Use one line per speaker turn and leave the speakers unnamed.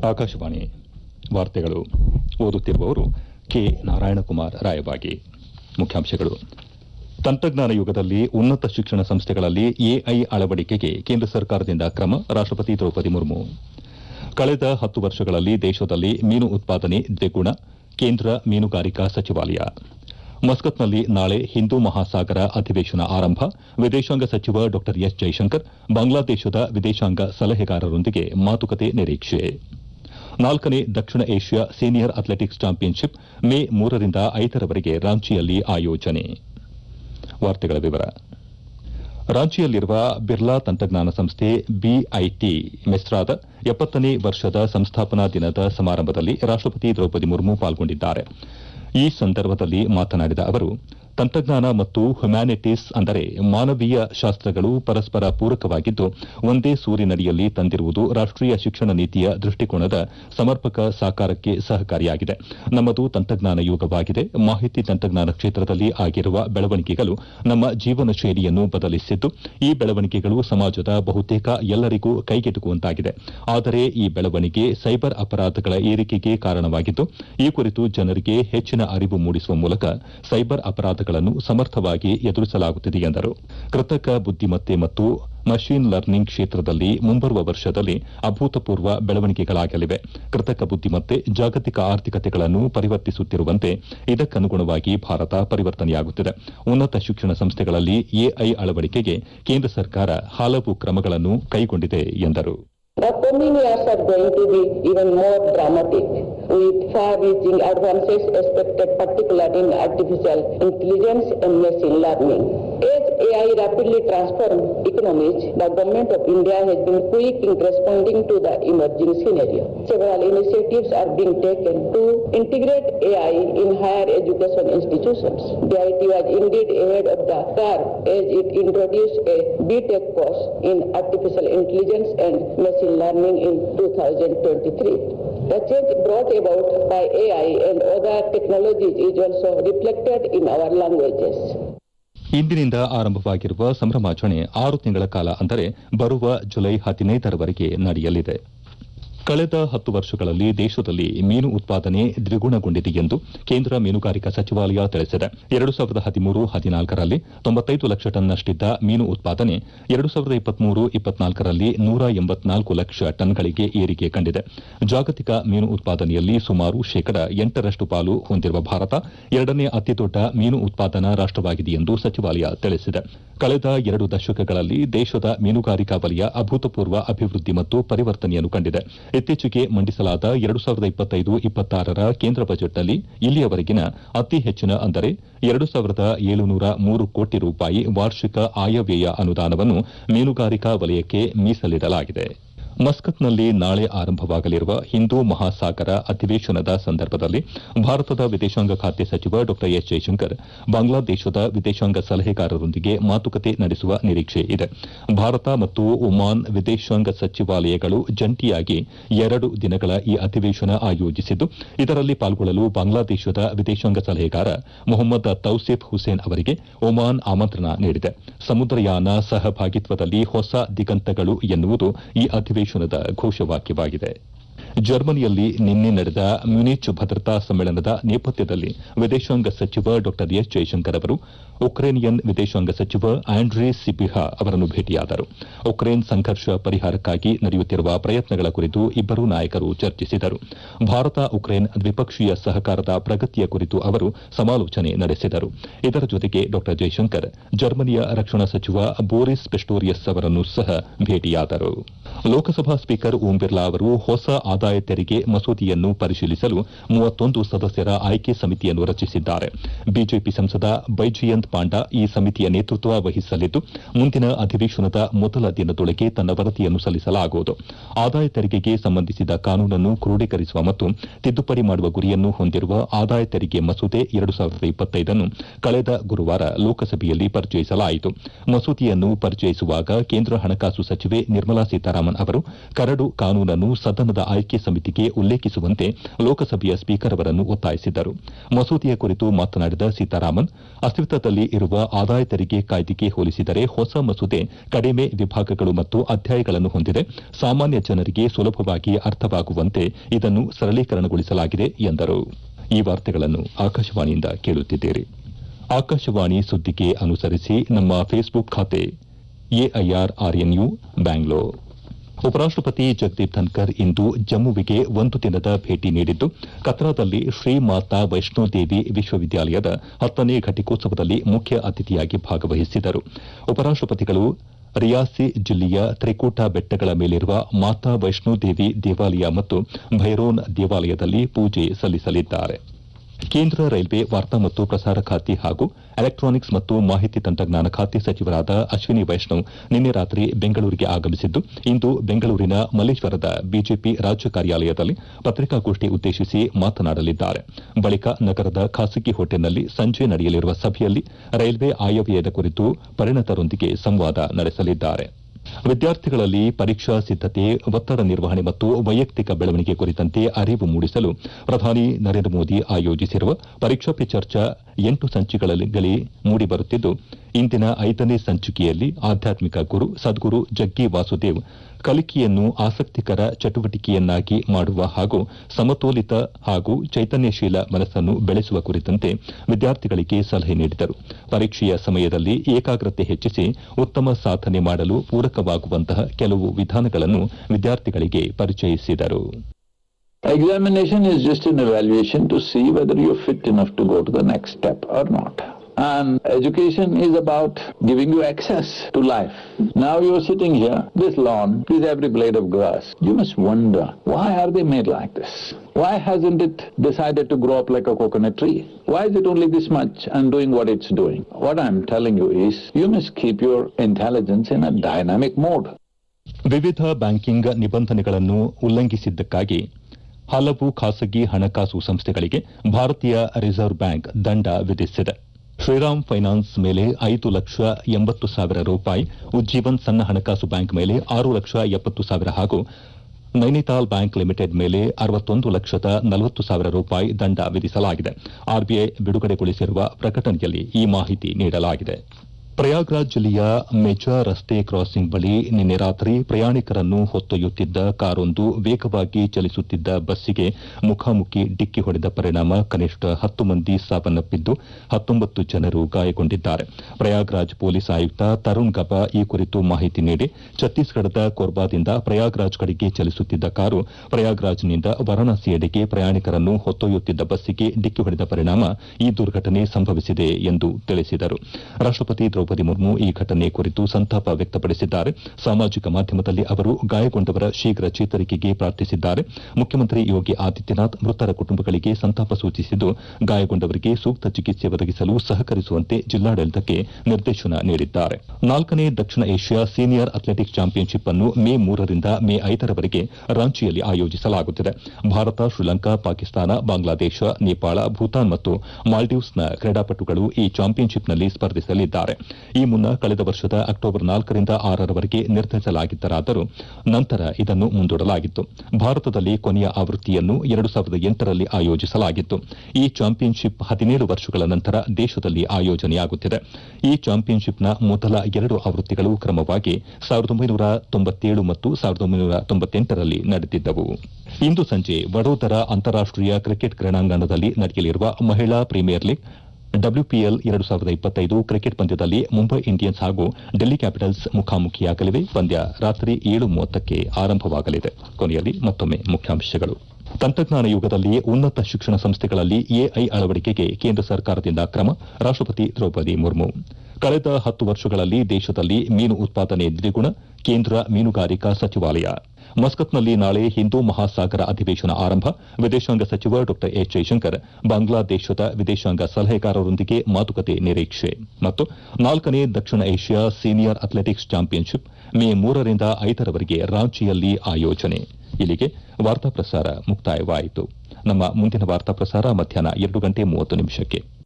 ಆಕಾಶವಾಣಿ ವಾರ್ತೆಗಳು ಓದುತ್ತಿರುವವರು ಕೆ ನಾರಾಯಣಕುಮಾರ್ ರಾಯಬಾಗಿ ಮುಖ್ಯಾಂಶಗಳು ತಂತ್ರಜ್ಞಾನ ಯುಗದಲ್ಲಿ ಉನ್ನತ ಶಿಕ್ಷಣ ಸಂಸ್ಥೆಗಳಲ್ಲಿ ಎಐ ಅಳವಡಿಕೆಗೆ ಕೇಂದ್ರ ಸರ್ಕಾರದಿಂದ ಕ್ರಮ ರಾಷ್ಟಪತಿ ದ್ರೌಪದಿ ಮುರ್ಮು ಕಳೆದ ಹತ್ತು ವರ್ಷಗಳಲ್ಲಿ ದೇಶದಲ್ಲಿ ಮೀನು ಉತ್ಪಾದನೆ ದ್ವಿಗುಣ ಕೇಂದ್ರ ಮೀನುಗಾರಿಕಾ ಸಚಿವಾಲಯ ಮಸ್ಕತ್ನಲ್ಲಿ ನಾಳೆ ಹಿಂದೂ ಮಹಾಸಾಗರ ಅಧಿವೇಶನ ಆರಂಭ ವಿದೇಶಾಂಗ ಸಚಿವ ಡಾ ಎಸ್ ಜೈಶಂಕರ್ ಬಾಂಗ್ಲಾದೇಶದ ವಿದೇಶಾಂಗ ಸಲಹೆಗಾರರೊಂದಿಗೆ ಮಾತುಕತೆ ನಿರೀಕ್ಷೆ ನಾಲ್ಕನೇ ದಕ್ಷಿಣ Asia senior athletics championship May ಮೂರರಿಂದ ಐದರವರೆಗೆ ರಾಂಚಿಯಲ್ಲಿ ಆಯೋಜನೆ ವಾರ್ತೆಗಳ ವಿವರ ರಾಂಚಿಯಲ್ಲಿರುವ ಬಿರ್ಲಾ ತಂತ್ರಜ್ಞಾನ ಸಂಸ್ಥೆ ಬಿಐಟಿ ಮೆಸ್ರಾದ ಎಪ್ಪತ್ತನೇ ವರ್ಷದ ಸಂಸ್ಥಾಪನಾ ದಿನದ ಸಮಾರಂಭದಲ್ಲಿ ರಾಷ್ಟಪತಿ ದ್ರೌಪದಿ ಮುರ್ಮು ಪಾಲ್ಗೊಂಡಿದ್ದಾರೆ ಈ ಸಂದರ್ಭದಲ್ಲಿ ಮಾತನಾಡಿದ ಅವರು ತಂತ್ರಜ್ಞಾನ ಮತ್ತು ಹ್ಯುಮ್ಯಾನಿಟೀಸ್ ಅಂದರೆ ಮಾನವೀಯ ಶಾಸ್ತ್ರಗಳು ಪರಸ್ಪರ ಪೂರಕವಾಗಿದ್ದು ಒಂದೇ ಸೂರಿನಡಿಯಲ್ಲಿ ತಂದಿರುವುದು ರಾಷ್ಟೀಯ ಶಿಕ್ಷಣ ನೀತಿಯ ದೃಷ್ಟಿಕೋನದ ಸಮರ್ಪಕ ಸಾಕಾರಕ್ಕೆ ಸಹಕಾರಿಯಾಗಿದೆ ನಮ್ಮದು ತಂತ್ರಜ್ಞಾನ ಯುಗವಾಗಿದೆ ಮಾಹಿತಿ ತಂತ್ರಜ್ಞಾನ ಕ್ಷೇತ್ರದಲ್ಲಿ ಆಗಿರುವ ಬೆಳವಣಿಗೆಗಳು ನಮ್ಮ ಜೀವನ ಶೈಲಿಯನ್ನು ಬದಲಿಸಿದ್ದು ಈ ಬೆಳವಣಿಗೆಗಳು ಸಮಾಜದ ಬಹುತೇಕ ಎಲ್ಲರಿಗೂ ಕೈಗೆಟುಕುವಂತಾಗಿದೆ ಆದರೆ ಈ ಬೆಳವಣಿಗೆ ಸೈಬರ್ ಅಪರಾಧಗಳ ಏರಿಕೆಗೆ ಕಾರಣವಾಗಿದ್ದು ಈ ಕುರಿತು ಜನರಿಗೆ ಹೆಚ್ಚಿನ ಅರಿವು ಮೂಡಿಸುವ ಮೂಲಕ ಸೈಬರ್ ಅಪರಾಧಗಳನ್ನು ಸಮರ್ಥವಾಗಿ ಎದುರಿಸಲಾಗುತ್ತಿದೆ ಎಂದರು ಕೃತಕ ಬುದ್ದಿಮತ್ತೆ ಮತ್ತು ಮಷೀನ್ ಲರ್ನಿಂಗ್ ಕ್ಷೇತ್ರದಲ್ಲಿ ಮುಂಬರುವ ವರ್ಷದಲ್ಲಿ ಅಭೂತಪೂರ್ವ ಬೆಳವಣಿಗೆಗಳಾಗಲಿವೆ ಕೃತಕ ಬುದ್ದಿಮತ್ತೆ ಜಾಗತಿಕ ಆರ್ಥಿಕತೆಗಳನ್ನು ಪರಿವರ್ತಿಸುತ್ತಿರುವಂತೆ ಇದಕ್ಕನುಗುಣವಾಗಿ ಭಾರತ ಪರಿವರ್ತನೆಯಾಗುತ್ತಿದೆ ಉನ್ನತ ಶಿಕ್ಷಣ ಸಂಸ್ಥೆಗಳಲ್ಲಿ ಎಐ ಅಳವಡಿಕೆಗೆ ಕೇಂದ್ರ ಸರ್ಕಾರ ಹಲವು ಕ್ರಮಗಳನ್ನು ಕೈಗೊಂಡಿದೆ ಎಂದರು
The coming years are going to be even more dramatic with far-reaching advances expected particularly in artificial intelligence and machine learning. As AI rapidly transforms economies, the government of India has been quick in responding to the emerging scenario. Several initiatives are being taken to integrate AI in higher education institutions. DIT was indeed ahead of the curve as it introduced a BTech course in artificial intelligence and machine learning in 2023. The change brought about by AI and other technologies is also reflected in our languages.
ಇಂದಿನಿಂದ ಆರಂಭವಾಗಿರುವ ಸಂಭ್ರಮಾಚರಣೆ ಆರು ತಿಂಗಳ ಕಾಲ ಅಂದರೆ ಬರುವ July ಹದಿನೈದರವರೆಗೆ ನಡೆಯಲಿದೆ ಕಳೆದ ಹತ್ತು ವರ್ಷಗಳಲ್ಲಿ ದೇಶದಲ್ಲಿ ಮೀನು ಉತ್ಪಾದನೆ ದ್ವಿಗುಣಗೊಂಡಿದೆ ಎಂದು ಕೇಂದ್ರ ಮೀನುಗಾರಿಕಾ ಸಚಿವಾಲಯ ತಿಳಿಸಿದೆ ಎರಡು ಸಾವಿರದ ಹದಿಮೂರು ಹದಿನಾಲ್ಕರಲ್ಲಿ ತೊಂಬತ್ತೈದು ಲಕ್ಷ ಟನ್ನಷ್ಟಿದ್ದ ಮೀನು ಉತ್ಪಾದನೆ ಎರಡು ಸಾವಿರದ ಇಪ್ಪತ್ಮೂರು ಇಪ್ಪತ್ನಾಲ್ಕರಲ್ಲಿ ನೂರ ಎಂಬತ್ನಾಲ್ಕು ಲಕ್ಷ ಟನ್ಗಳಿಗೆ ಏರಿಕೆ ಕಂಡಿದೆ ಜಾಗತಿಕ ಮೀನು ಉತ್ಪಾದನೆಯಲ್ಲಿ ಸುಮಾರು ಶೇಕಡ ಎಂಟರಷ್ಟು ಪಾಲು ಹೊಂದಿರುವ ಭಾರತ ಎರಡನೇ ಅತಿದೊಡ್ಡ ಮೀನು ಉತ್ಪಾದನಾ ರಾಷ್ಟವಾಗಿದೆ ಎಂದು ಸಚಿವಾಲಯ ತಿಳಿಸಿದೆ ಕಳೆದ ಎರಡು ದಶಕಗಳಲ್ಲಿ ದೇಶದ ಮೀನುಗಾರಿಕಾ ವಲಯ ಅಭೂತಪೂರ್ವ ಅಭಿವೃದ್ಧಿ ಮತ್ತು ಪರಿವರ್ತನೆಯನ್ನು ಕಂಡಿದೆ ಇತ್ತೀಚೆಗೆ ಮಂಡಿಸಲಾದ ಎರಡು ಸಾವಿರದ ಇಪ್ಪತ್ತೈದು ಇಪ್ಪತ್ತಾರರ ಕೇಂದ್ರ ಬಜೆಟ್ನಲ್ಲಿ ಇಲ್ಲಿಯವರೆಗಿನ ಅತಿ ಹೆಚ್ಚಿನ ಅಂದರೆ ಎರಡು ಸಾವಿರದ ಏಳುನೂರ ಮೂರು ಕೋಟಿ ರೂಪಾಯಿ ವಾರ್ಷಿಕ ಆಯವ್ಯಯ ಅನುದಾನವನ್ನು ಮೀನುಗಾರಿಕಾ ವಲಯಕ್ಕೆ ಮೀಸಲಿಡಲಾಗಿದೆ ಮಸ್ಕತ್ನಲ್ಲಿ ನಾಳೆ ಆರಂಭವಾಗಲಿರುವ ಹಿಂದೂ ಮಹಾಸಾಗರ ಅಧಿವೇಶನದ ಸಂದರ್ಭದಲ್ಲಿ ಭಾರತದ ವಿದೇಶಾಂಗ ಖಾತೆ ಸಚಿವ ಡಾ ಎಸ್ ಜೈಶಂಕರ್ ಬಾಂಗ್ಲಾದೇಶದ ವಿದೇಶಾಂಗ ಸಲಹೆಗಾರರೊಂದಿಗೆ ಮಾತುಕತೆ ನಡೆಸುವ ನಿರೀಕ್ಷೆ ಇದೆ ಭಾರತ ಮತ್ತು ಒಮಾನ್ ವಿದೇಶಾಂಗ ಸಚಿವಾಲಯಗಳು ಜಂಟಿಯಾಗಿ ಎರಡು ದಿನಗಳ ಈ ಅಧಿವೇಶನ ಆಯೋಜಿಸಿದ್ದು ಇದರಲ್ಲಿ ಪಾಲ್ಗೊಳ್ಳಲು ಬಾಂಗ್ಲಾದೇಶದ ವಿದೇಶಾಂಗ ಸಲಹೆಗಾರ ಮೊಹಮ್ಮದ್ ತೌಸಿಫ್ ಹುಸೇನ್ ಅವರಿಗೆ ಒಮಾನ್ ಆಮಂತ್ರಣ ನೀಡಿದೆ ಸಮುದ್ರಯಾನ ಸಹಭಾಗಿತ್ವದಲ್ಲಿ ಹೊಸ ದಿಗಂತಗಳು ಎನ್ನುವುದು ಈ ಅಧಿವೇಶನದ ಘೋಷವಾಕ್ಯವಾಗಿದೆ ಜರ್ಮನಿಯಲ್ಲಿ ನಿನ್ನೆ ನಡೆದ ಮ್ಯುನಿಚ್ ಭದ್ರತಾ ಸಮ್ಮೇಳನದ ನೇಪಥ್ಯದಲ್ಲಿ ವಿದೇಶಾಂಗ ಸಚಿವ ಡಾ ಎಸ್ ಜೈಶಂಕರ್ ಅವರು ಉಕ್ರೇನಿಯನ್ ವಿದೇಶಾಂಗ ಸಚಿವ ಆಂಡ್ರಿ ಸಿಬಿಹಾ ಅವರನ್ನು ಭೇಟಿಯಾದರು ಉಕ್ರೇನ್ ಸಂಘರ್ಷ ಪರಿಹಾರಕ್ಕಾಗಿ ನಡೆಯುತ್ತಿರುವ ಪ್ರಯತ್ನಗಳ ಕುರಿತು ಇಬ್ಬರೂ ನಾಯಕರು ಚರ್ಚಿಸಿದರು ಭಾರತ ಉಕ್ರೇನ್ ದ್ವಿಪಕ್ಷೀಯ ಸಹಕಾರದ ಪ್ರಗತಿಯ ಕುರಿತು ಅವರು ಸಮಾಲೋಚನೆ ನಡೆಸಿದರು ಇದರ ಜೊತೆಗೆ ಡಾ ಜೈಶಂಕರ್ ಜರ್ಮನಿಯ ರಕ್ಷಣಾ ಸಚಿವ ಬೋರಿಸ್ ಪೆಸ್ಟೋರಿಯಸ್ ಅವರನ್ನು ಸಹ ಭೇಟಿಯಾದರು ಲೋಕಸಭಾ ಸ್ಪೀಕರ್ ಓಂ ಬಿರ್ಲಾ ಅವರು ಹೊಸ ಆದಾಯ ತೆರಿಗೆ ಮಸೂದೆಯನ್ನು ಪರಿಶೀಲಿಸಲು ಮೂವತ್ತೊಂದು ಸದಸ್ಯರ ಆಯ್ಕೆ ಸಮಿತಿಯನ್ನು ರಚಿಸಿದ್ದಾರೆ ಬಿಜೆಪಿ ಸಂಸದ ಬೈಜಯಂತ್ ಪಾಂಡಾ ಈ ಸಮಿತಿಯ ನೇತೃತ್ವ ವಹಿಸಲಿದ್ದು ಮುಂದಿನ ಅಧಿವೇಶನದ ಮೊದಲ ದಿನದೊಳಗೆ ತನ್ನ ವರದಿಯನ್ನು ಸಲ್ಲಿಸಲಾಗುವುದು ಆದಾಯ ತೆರಿಗೆಗೆ ಸಂಬಂಧಿಸಿದ ಕಾನೂನನ್ನು ಕ್ರೋಢೀಕರಿಸುವ ಮತ್ತು ತಿದ್ದುಪಡಿ ಮಾಡುವ ಗುರಿಯನ್ನು ಹೊಂದಿರುವ ಆದಾಯ ತೆರಿಗೆ ಮಸೂದೆ ಎರಡು ಸಾವಿರದ ಇಪ್ಪತ್ತೈದನ್ನು ಕಳೆದ ಗುರುವಾರ ಲೋಕಸಭೆಯಲ್ಲಿ ಪರಿಚಯಿಸಲಾಯಿತು ಮಸೂದೆಯನ್ನು ಪರಿಚಯಿಸುವಾಗ ಕೇಂದ್ರ ಹಣಕಾಸು ಸಚಿವೆ ನಿರ್ಮಲಾ ಸೀತಾರಾಮನ್ ಅವರು ಕರಡು ಕಾನೂನನ್ನು ಸದನದ ಆಯ್ಕೆ ತನಿಖೆ ಸಮಿತಿಗೆ ಉಲ್ಲೇಖಿಸುವಂತೆ ಲೋಕಸಭೆಯ ಸ್ಪೀಕರ್ ಅವರನ್ನು ಒತ್ತಾಯಿಸಿದ್ದರು ಮಸೂದೆಯ ಕುರಿತು ಮಾತನಾಡಿದ ಸೀತಾರಾಮನ್ ಅಸ್ತಿತ್ವದಲ್ಲಿ ಇರುವ ಆದಾಯ ತೆರಿಗೆ ಕಾಯ್ದೆಗೆ ಹೋಲಿಸಿದರೆ ಹೊಸ ಮಸೂದೆ ಕಡಿಮೆ ವಿಭಾಗಗಳು ಮತ್ತು ಅಧ್ಯಾಯಗಳನ್ನು ಹೊಂದಿದೆ ಸಾಮಾನ್ಯ ಜನರಿಗೆ ಸುಲಭವಾಗಿ ಅರ್ಥವಾಗುವಂತೆ ಇದನ್ನು ಸರಳೀಕರಣಗೊಳಿಸಲಾಗಿದೆ ಎಂದರು ಈ ವಾರ್ತೆಗಳನ್ನು ಆಕಾಶವಾಣಿಯಿಂದ ಕೇಳುತ್ತಿದ್ದೀರಿ ಆಕಾಶವಾಣಿ ಸುದ್ದಿಗೆ ಅನುಸರಿಸಿ ನಮ್ಮ ಫೇಸ್ಬುಕ್ ಖಾತೆ ಎಐಆರ್ ಆರ್ಎನ್ಯು ಬ್ಯಾಂಗ್ಲೋರ್ ಉಪರಾಷ್ಟಪತಿ ಜಗದೀಪ್ ಧನ್ಕರ್ ಇಂದು ಜಮ್ಮುವಿಗೆ ಒಂದು ದಿನದ ಭೇಟಿ ನೀಡಿದ್ದು ಕತ್ರಾದಲ್ಲಿ ಶ್ರೀ ಮಾತಾ ವೈಷ್ಣೋದೇವಿ ವಿಶ್ವವಿದ್ಯಾಲಯದ ಹತ್ತನೇ ಘಟಿಕೋತ್ಸವದಲ್ಲಿ ಮುಖ್ಯ ಅತಿಥಿಯಾಗಿ ಭಾಗವಹಿಸಿದರು ಉಪರಾಷ್ಟಪತಿಗಳು ರಿಯಾಸಿ ಜಿಲ್ಲೆಯ ತ್ರಿಕೂಟ ಬೆಟ್ಟಗಳ ಮೇಲಿರುವ ಮಾತಾ ವೈಷ್ಣೋದೇವಿ ದೇವಾಲಯ ಮತ್ತು ಭೈರೋನ್ ದೇವಾಲಯದಲ್ಲಿ ಪೂಜೆ ಸಲ್ಲಿಸಲಿದ್ದಾರೆ ಕೇಂದ್ರ ರೈಲ್ವೆ ವಾರ್ತಾ ಮತ್ತು ಪ್ರಸಾರ ಖಾತೆ ಹಾಗೂ ಎಲೆಕ್ಟಾನಿಕ್ಸ್ ಮತ್ತು ಮಾಹಿತಿ ತಂತ್ರಜ್ಞಾನ ಖಾತೆ ಸಚಿವರಾದ ಅಶ್ವಿನಿ ವೈಷ್ಣವ್ ನಿನ್ನೆ ರಾತ್ರಿ ಬೆಂಗಳೂರಿಗೆ ಆಗಮಿಸಿದ್ದು ಇಂದು ಬೆಂಗಳೂರಿನ ಮಲ್ಲೇಶ್ವರದ ಬಿಜೆಪಿ ರಾಜ್ಯ ಕಾರ್ಯಾಲಯದಲ್ಲಿ ಪತ್ರಿಕಾಗೋಷ್ಠಿ ಉದ್ದೇಶಿಸಿ ಮಾತನಾಡಲಿದ್ದಾರೆ ಬಳಿಕ ನಗರದ ಖಾಸಗಿ ಹೋಟೆಲ್ನಲ್ಲಿ ಸಂಜೆ ನಡೆಯಲಿರುವ ಸಭೆಯಲ್ಲಿ ರೈಲ್ವೆ ಆಯವ್ಯಯದ ಕುರಿತು ಪರಿಣತರೊಂದಿಗೆ ಸಂವಾದ ನಡೆಸಲಿದ್ದಾರೆ ವಿದ್ಯಾರ್ಥಿಗಳಲ್ಲಿ ಪರೀಕ್ಷಾ ಸಿದ್ದತೆ ಒತ್ತಡ ನಿರ್ವಹಣೆ ಮತ್ತು ವೈಯಕ್ತಿಕ ಬೆಳವಣಿಗೆ ಕುರಿತಂತೆ ಅರಿವು ಮೂಡಿಸಲು ಪ್ರಧಾನಿ ನರೇಂದ್ರ ಮೋದಿ ಆಯೋಜಿಸಿರುವ ಪರೀಕ್ಷಾ ಪೆ ಚರ್ಚಾ ಎಂಟು ಸಂಚಿಕೆಗಳಲ್ಲಿ ಮೂಡಿಬರುತ್ತಿದ್ದು ಇಂದಿನ ಐದನೇ ಸಂಚಿಕೆಯಲ್ಲಿ ಆಧ್ಯಾತ್ಮಿಕ ಗುರು ಸದ್ಗುರು ಜಗ್ಗಿ ವಾಸುದೇವ್ ಕಲಿಕೆಯನ್ನು ಆಸಕ್ತಿಕರ ಚಟುವಟಿಕೆಯನ್ನಾಗಿ ಮಾಡುವ ಹಾಗೂ ಸಮತೋಲಿತ ಹಾಗೂ ಚೈತನ್ಯಶೀಲ ಮನಸ್ಸನ್ನು ಬೆಳೆಸುವ ಕುರಿತಂತೆ ವಿದ್ಯಾರ್ಥಿಗಳಿಗೆ ಸಲಹೆ ನೀಡಿದರು ಪರೀಕ್ಷೆಯ ಸಮಯದಲ್ಲಿ ಏಕಾಗ್ರತೆ ಹೆಚ್ಚಿಸಿ ಉತ್ತಮ ಸಾಧನೆ ಮಾಡಲು ಪೂರಕವಾಗುವಂತಹ ಕೆಲವು ವಿಧಾನಗಳನ್ನು ವಿದ್ಯಾರ್ಥಿಗಳಿಗೆ ಪರಿಚಯಿಸಿದರು
Examination is just an evaluation to see whether you're fit enough to go to the next step or not. And education is about giving you access to life. Now you're sitting here, this lawn, this every blade of grass. You must wonder, why are they made like this? Why hasn't it decided to grow up like a coconut tree? Why is it only this much and doing what it's doing? What I'm telling you is, you must keep your intelligence in a dynamic mode.
ವಿವಿಧ banking ನಿಬಂಧನೆಗಳನ್ನು ಉಲ್ಲಂಘಿಸಿದ್ದಕ್ಕಾಗಿ ಹಲವು ಖಾಸಗಿ ಹಣಕಾಸು ಸಂಸ್ಥೆಗಳಿಗೆ ಭಾರತೀಯ reserve bank ದಂಡ ವಿಧಿಸಿದೆ ಶ್ರೀರಾಮ್ ಫೈನಾನ್ಸ್ ಮೇಲೆ ಐದು ಲಕ್ಷ ಎಂಬತ್ತು ಸಾವಿರ ರೂಪಾಯಿ ಉಜ್ಜೀವನ್ ಸಣ್ಣ ಹಣಕಾಸು ಬ್ಯಾಂಕ್ ಮೇಲೆ ಆರು ಲಕ್ಷ ಎಪ್ಪತ್ತು ಸಾವಿರ ಹಾಗೂ ನೈನಿತಾಲ್ ಬ್ಯಾಂಕ್ ಲಿಮಿಟೆಡ್ ಮೇಲೆ ಅರವತ್ತೊಂದು ಲಕ್ಷದ ನಲವತ್ತು ಸಾವಿರ ರೂಪಾಯಿ ದಂಡ ವಿಧಿಸಲಾಗಿದೆ ಆರ್ಬಿಐ ಬಿಡುಗಡೆಗೊಳಿಸಿರುವ ಪ್ರಕಟಣೆಯಲ್ಲಿ ಈ ಮಾಹಿತಿ ನೀಡಲಾಗಿದೆ ಪ್ರಯಾಗ್ರಾಜ್ ಜಿಲ್ಲೆಯ ಮೆಜಾ ರಸ್ತೆ ಕ್ರಾಸಿಂಗ್ ಬಳಿ ನಿನ್ನೆ ರಾತ್ರಿ ಪ್ರಯಾಣಿಕರನ್ನು ಹೊತ್ತೊಯ್ಯುತ್ತಿದ್ದ ಕಾರೊಂದು ವೇಗವಾಗಿ ಚಲಿಸುತ್ತಿದ್ದ ಬಸ್ಸಿಗೆ ಮುಖಾಮುಖಿ ಡಿಕ್ಕಿ ಹೊಡೆದ ಪರಿಣಾಮ ಕನಿಷ್ಠ ಹತ್ತು ಮಂದಿ ಸಾವನ್ನಪ್ಪಿದ್ದು ಹತ್ತೊಂಬತ್ತು ಜನರು ಗಾಯಗೊಂಡಿದ್ದಾರೆ ಪ್ರಯಾಗ್ರಾಜ್ ಪೊಲೀಸ್ ಆಯುಕ್ತ ತರುಣ್ ಗಬಾ ಈ ಕುರಿತು ಮಾಹಿತಿ ನೀಡಿ ಛತ್ತೀಸ್ಗಢದ ಕೊರ್ಬಾದಿಂದ ಪ್ರಯಾಗ್ರಾಜ್ ಕಡೆಗೆ ಚಲಿಸುತ್ತಿದ್ದ ಕಾರು ಪ್ರಯಾಗ್ರಾಜ್ನಿಂದ ವಾರಾಣಸಿಯೆಡೆಗೆ ಪ್ರಯಾಣಿಕರನ್ನು ಹೊತ್ತೊಯ್ಯುತ್ತಿದ್ದ ಬಸ್ಸಿಗೆ ಡಿಕ್ಕಿ ಹೊಡೆದ ಪರಿಣಾಮ ಈ ದುರ್ಘಟನೆ ಸಂಭವಿಸಿದೆ ಎಂದು ತಿಳಿಸಿದರು ರಾಷ್ಟಪತಿ ದ್ರೌಪದಿ ಮುರ್ಮು ಈ ಘಟನೆ ಕುರಿತು ಸಂತಾಪ ವ್ಯಕ್ತಪಡಿಸಿದ್ದಾರೆ ಸಾಮಾಜಿಕ ಮಾಧ್ಯಮದಲ್ಲಿ ಅವರು ಗಾಯಗೊಂಡವರ ಶೀಘ್ರ ಚೇತರಿಕೆಗೆ ಪ್ರಾರ್ಥಿಸಿದ್ದಾರೆ ಮುಖ್ಯಮಂತ್ರಿ ಯೋಗಿ ಆದಿತ್ಯನಾಥ್ ಮೃತರ ಕುಟುಂಬಗಳಿಗೆ ಸಂತಾಪ ಸೂಚಿಸಿದ್ದು ಗಾಯಗೊಂಡವರಿಗೆ ಸೂಕ್ತ ಚಿಕಿತ್ಸೆ ಒದಗಿಸಲು ಸಹಕರಿಸುವಂತೆ ಜಿಲ್ಲಾಡಳಿತಕ್ಕೆ ನಿರ್ದೇಶನ ನೀಡಿದ್ದಾರೆ ನಾಲ್ಕನೇ ದಕ್ಷಿಣ ಏಷ್ಯಾ ಸೀನಿಯರ್ ಅಥ್ಲೆಟಿಕ್ಸ್ ಚಾಂಪಿಯನ್ಶಿಪ್ ಅನ್ನು ಮೇ ಮೂರರಿಂದ ಮೇ ಐದರವರೆಗೆ ರಾಂಚಿಯಲ್ಲಿ ಆಯೋಜಿಸಲಾಗುತ್ತಿದೆ ಭಾರತ ಶ್ರೀಲಂಕಾ ಪಾಕಿಸ್ತಾನ ಬಾಂಗ್ಲಾದೇಶ ನೇಪಾಳ ಭೂತಾನ್ ಮತ್ತು ಮಾಲ್ಡೀವ್ಸ್ನ ಕ್ರೀಡಾಪಟುಗಳು ಈ ಚಾಂಪಿಯನ್ಶಿಪ್ನಲ್ಲಿ ಸ್ಪರ್ಧಿಸಲಿದ್ದಾರೆ ಈ ಮುನ್ನ ಕಳೆದ ವರ್ಷದ ಅಕ್ಟೋಬರ್ ನಾಲ್ಕರಿಂದ ಆರರವರೆಗೆ ನಿರ್ಧರಿಸಲಾಗಿದ್ದರಾದರೂ ನಂತರ ಇದನ್ನು ಮುಂದೂಡಲಾಗಿತ್ತು ಭಾರತದಲ್ಲಿ ಕೊನೆಯ ಆವೃತ್ತಿಯನ್ನು ಎರಡು ಸಾವಿರದ ಎಂಟರಲ್ಲಿ ಆಯೋಜಿಸಲಾಗಿತ್ತು ಈ ಚಾಂಪಿಯನ್ಶಿಪ್ ಹದಿನೇಳು ವರ್ಷಗಳ ನಂತರ ದೇಶದಲ್ಲಿ ಆಯೋಜನೆಯಾಗುತ್ತಿದೆ ಈ ಚಾಂಪಿಯನ್ಶಿಪ್ನ ಮೊದಲ ಎರಡು ಆವೃತ್ತಿಗಳು ಕ್ರಮವಾಗಿ ಸಾವಿರದ ಒಂಬೈನೂರ ತೊಂಬತ್ತೇಳು ಮತ್ತು ಸಾವಿರದ ಒಂಬೈನೂರ ತೊಂಬತ್ತೆಂಟರಲ್ಲಿ ನಡೆದಿದ್ದವು ಇಂದು ಸಂಜೆ ವಡೋದರ ಅಂತಾರಾಷ್ಟೀಯ ಕ್ರಿಕೆಟ್ ಕ್ರೀಡಾಂಗಣದಲ್ಲಿ ನಡೆಯಲಿರುವ ಮಹಿಳಾ ಪ್ರೀಮಿಯರ್ ಲೀಗ್ ಡಬ್ಲ್ಯೂಪಿಎಲ್ ಎರಡು ಸಾವಿರದ ಇಪ್ಪತ್ತೈದು ಕ್ರಿಕೆಟ್ ಪಂದ್ಯದಲ್ಲಿ ಮುಂಬೈ ಇಂಡಿಯನ್ಸ್ ಹಾಗೂ ಡೆಲ್ಲಿ ಕ್ಯಾಪಿಟಲ್ಸ್ ಮುಖಾಮುಖಿಯಾಗಲಿವೆ ಪಂದ್ಯ ರಾತ್ರಿ ಏಳು ಮೂವತ್ತಕ್ಕೆ ಆರಂಭವಾಗಲಿದೆ ಕೊನೆಯಲ್ಲಿ ಮತ್ತೊಮ್ಮೆ ಮುಖ್ಯಾಂಶಗಳು ತಂತ್ರಜ್ಞಾನ ಯುಗದಲ್ಲಿ ಉನ್ನತ ಶಿಕ್ಷಣ ಸಂಸ್ಥೆಗಳಲ್ಲಿ ಎಐ ಅಳವಡಿಕೆಗೆ ಕೇಂದ್ರ ಸರ್ಕಾರದಿಂದ ಕ್ರಮ ರಾಷ್ಟಪತಿ ದ್ರೌಪದಿ ಮುರ್ಮು ಕಳೆದ ಹತ್ತು ವರ್ಷಗಳಲ್ಲಿ ದೇಶದಲ್ಲಿ ಮೀನು ಉತ್ಪಾದನೆ ದ್ವಿಗುಣ ಕೇಂದ್ರ ಮೀನುಗಾರಿಕಾ ಸಚಿವಾಲಯ ಮಸ್ಕತ್ನಲ್ಲಿ ನಾಳೆ ಹಿಂದೂ ಮಹಾಸಾಗರ ಅಧಿವೇಶನ ಆರಂಭ ವಿದೇಶಾಂಗ ಸಚಿವ ಡಾ ಎಚ್ ಜೈಶಂಕರ್ ಬಾಂಗ್ಲಾದೇಶದ ವಿದೇಶಾಂಗ ಸಲಹೆಗಾರರೊಂದಿಗೆ ಮಾತುಕತೆ ನಿರೀಕ್ಷೆ ಮತ್ತು ನಾಲ್ಕನೇ ದಕ್ಷಿಣ Asia senior athletics championship May ಮೂರರಿಂದ ಐದರವರೆಗೆ ರಾಂಚಿಯಲ್ಲಿ ಆಯೋಜನೆ ಇಲ್ಲಿಗೆ ವಾರ್ತಾ ಪ್ರಸಾರ ಮುಕ್ತಾಯವಾಯಿತು ನಮ್ಮ ಮುಂದಿನ ವಾರ್ತಾ ಪ್ರಸಾರ ಮಧ್ಯಾಹ್ನ ಎರಡು ಗಂಟೆ ಮೂವತ್ತು ನಿಮಿಷಕ್ಕೆ